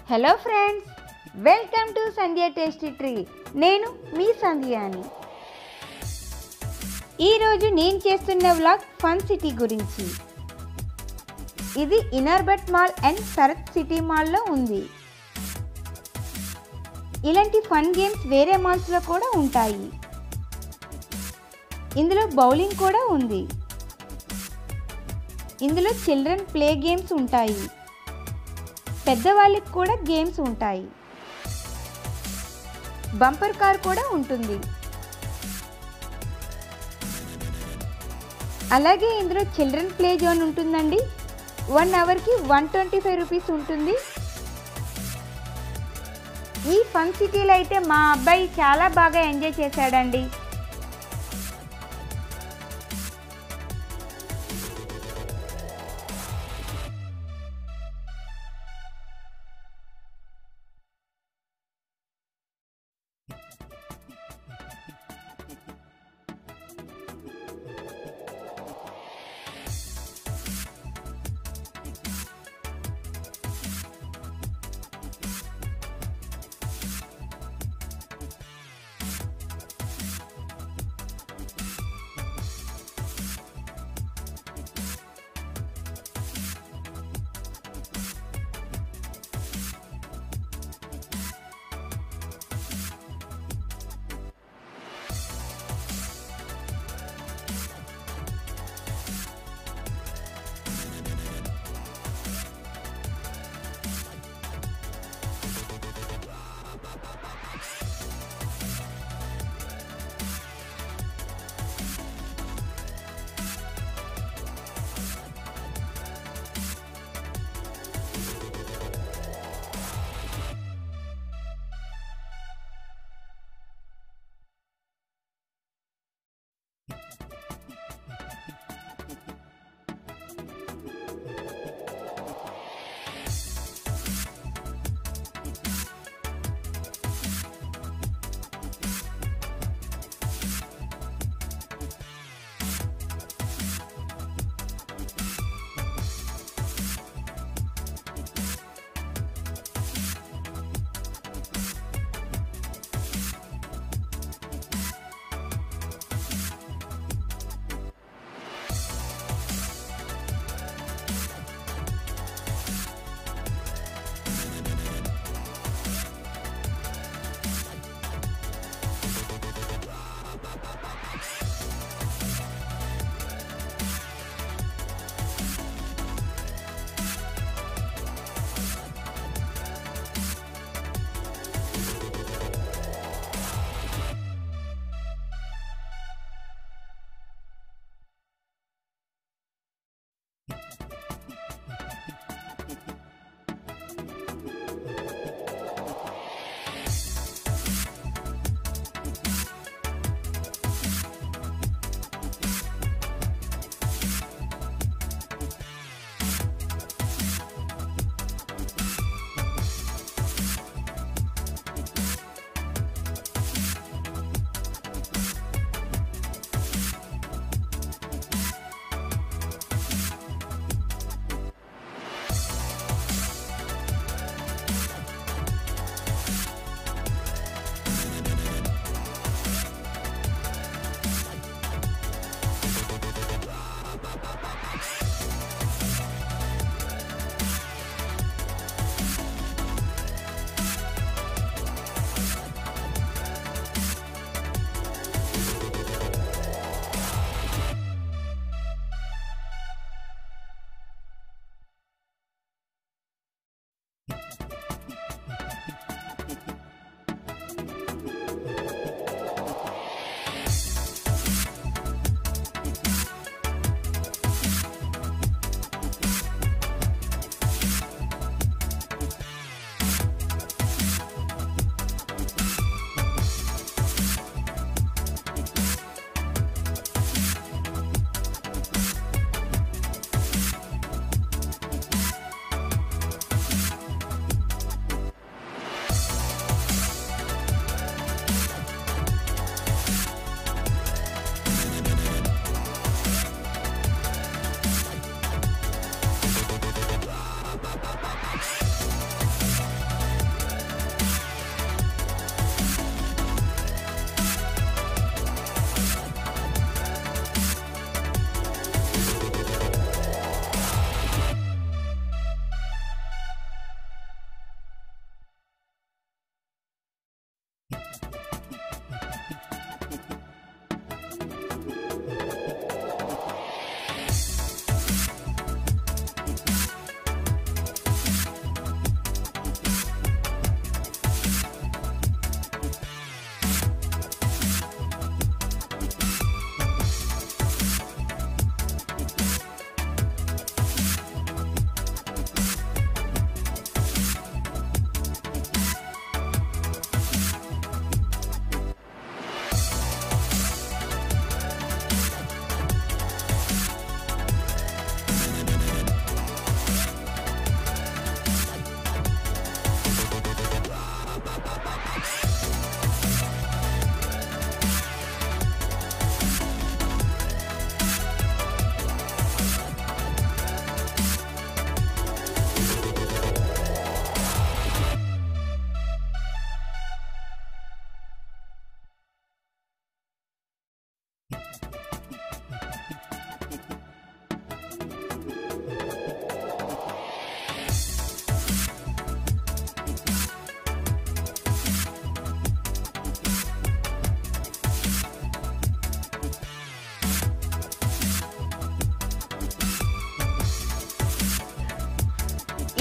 hello friends welcome to Sandhya tasty tree నేను మీ సంధ్యాని ఈరోజు నేను చేస్తున్న వ్లాగ్ ఫన్ సిటీ గురించి ఇది Inorbit mall and Sarath city మాల్లో ఉంది ఇలాంటి ఫన్ గేమ్స్ వేరే మాల్స్లో కూడా ఉంటాయి ఇందులో బౌలింగ్ కూడా ఉంది ఇందులో చిల్డ్రన్ ప్లే గేమ్స్ ఉంటాయి పెద్దవాళ్ళకి కూడా గేమ్స్ ఉంటాయి బంపర్ కార్ కూడా ఉంటుంది అలాగే ఇందులో చిల్డ్రన్ ప్లే జోన్ ఉంటుందండి వన్ అవర్కి వన్ ట్వంటీ ఫైవ్ రూపీస్ ఉంటుంది ఈ ఫన్ సిటీలో అయితే మా అబ్బాయి చాలా బాగా ఎంజాయ్ చేశాడండి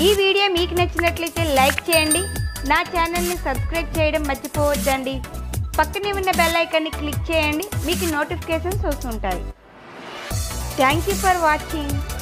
ఈ వీడియో మీకు నచ్చినట్లయితే లైక్ చేయండి నా ఛానల్ని సబ్స్క్రైబ్ చేయడం మర్చిపోవద్దండి పక్కనే ఉన్న బెల్ ఐకాన్ని క్లిక్ చేయండి మీకు నోటిఫికేషన్స్ వస్తుంటాయి థ్యాంక్ యూ ఫర్ వాచింగ్